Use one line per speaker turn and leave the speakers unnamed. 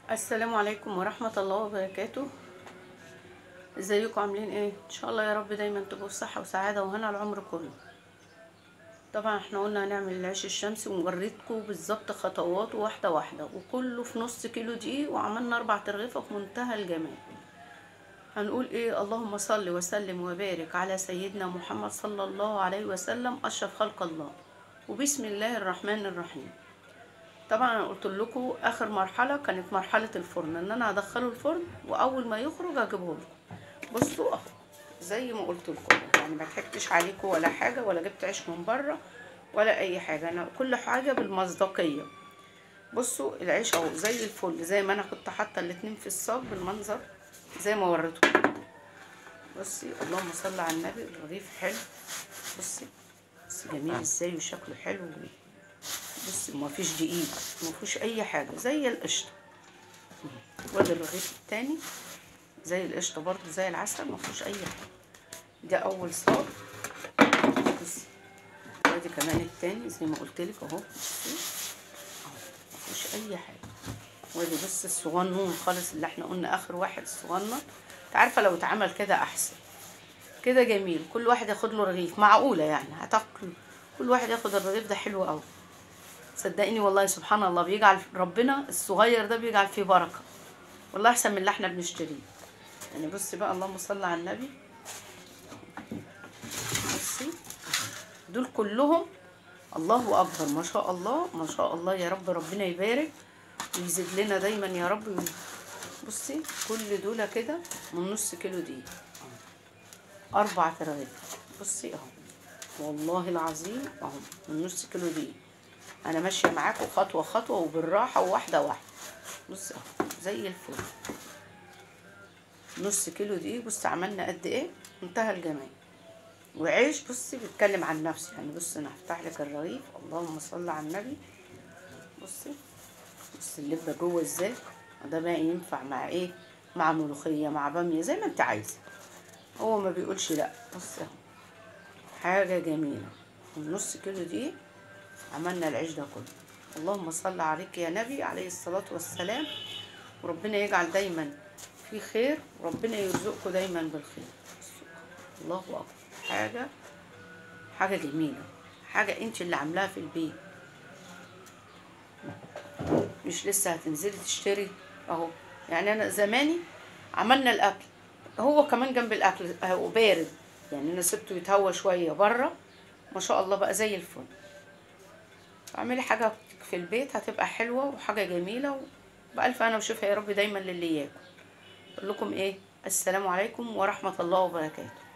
السلام عليكم ورحمة الله وبركاته ازيكم عاملين ايه ان شاء الله يا رب دايما تبقوا في صحة وسعادة وهنا العمر كله طبعا احنا قلنا هنعمل العيش الشمسي ونوريكم بالظبط خطواته واحدة واحدة وكله في نص كيلو دقيق وعملنا اربع ترغيفة في منتهى الجمال هنقول ايه اللهم صل وسلم وبارك على سيدنا محمد صلى الله عليه وسلم اشرف خلق الله وبسم الله الرحمن الرحيم طبعا انا قلت لكم اخر مرحله كانت مرحله الفرن ان انا هدخله الفرن واول ما يخرج اجيبه لكم بصوا اهو زي ما قلت لكم يعني ما ضحكتش عليكم ولا حاجه ولا جبت عيش من بره ولا اي حاجه انا كل حاجه بالمصداقيه بصوا العيش اهو زي الفل زي ما انا كنت حاطه الاتنين في الصاج بالمنظر زي ما وريتكم بصي اللهم صل على النبي الرغيف حلو بصي بس جميل ازاي وشكله حلو بصي ما فيش دقيق ما فيهوش اي حاجه زي القشطه وادي الرغيف التاني زي القشطه برضو زي العسل ما فيهوش اي حاجه ده اول صاج بصي وادي كمان التاني زي ما قلت لك اهو بصي اهو ما فيهوش اي حاجه وادي بص الصغنون خالص اللي احنا قلنا اخر واحد الصغنن انت عارفه لو اتعمل كده احسن كده جميل كل واحد ياخد له رغيف معقوله يعني هتاكل كل واحد ياخد الرغيف ده حلو قوي صدقيني والله سبحان الله بيجعل ربنا الصغير ده بيجعل فيه بركه والله احسن من اللي احنا بنشتريه يعني بصي بقى اللهم صل على النبي بصي دول كلهم الله اكبر ما شاء الله ما شاء الله يا رب ربنا يبارك ويزيد لنا دايما يا رب بصي كل دول كده من نص كيلو دقيق اربع ترغيف بصي اهو والله العظيم اهو من نص كيلو دقيق انا ماشيه معاكم خطوه خطوه وبالراحه وواحده واحده بص اهو زي الفل نص كيلو دقيق بص عملنا قد ايه منتهى الجمال وعيش بصي بيتكلم عن نفسه يعني بص انا هفتح لك الرغيف اللهم صل على النبي بصي بص اللبه جوه ازاي ده بقى ينفع مع ايه مع ملوخيه مع باميه زي ما انت عايزه هو ما بيقولش لا بص اهو حاجه جميله نص كيلو دقيق عملنا العيش ده كله اللهم صل عليك يا نبي عليه الصلاة والسلام وربنا يجعل دايما في خير وربنا يرزقكم دايما بالخير الله أكبر حاجة حاجة جميلة حاجة انت اللي عاملاها في البيت مش لسه هتنزلي تشتري اهو يعني انا زماني عملنا الاكل هو كمان جنب الاكل اهو بارد يعني انا سبته يتهوى شويه بره ما شاء الله بقى زي الفل اعملي حاجة في البيت هتبقى حلوة وحاجة جميلة بألف أنا وشوفها يا رب دايما للي ياكل أقول لكم إيه السلام عليكم ورحمة الله وبركاته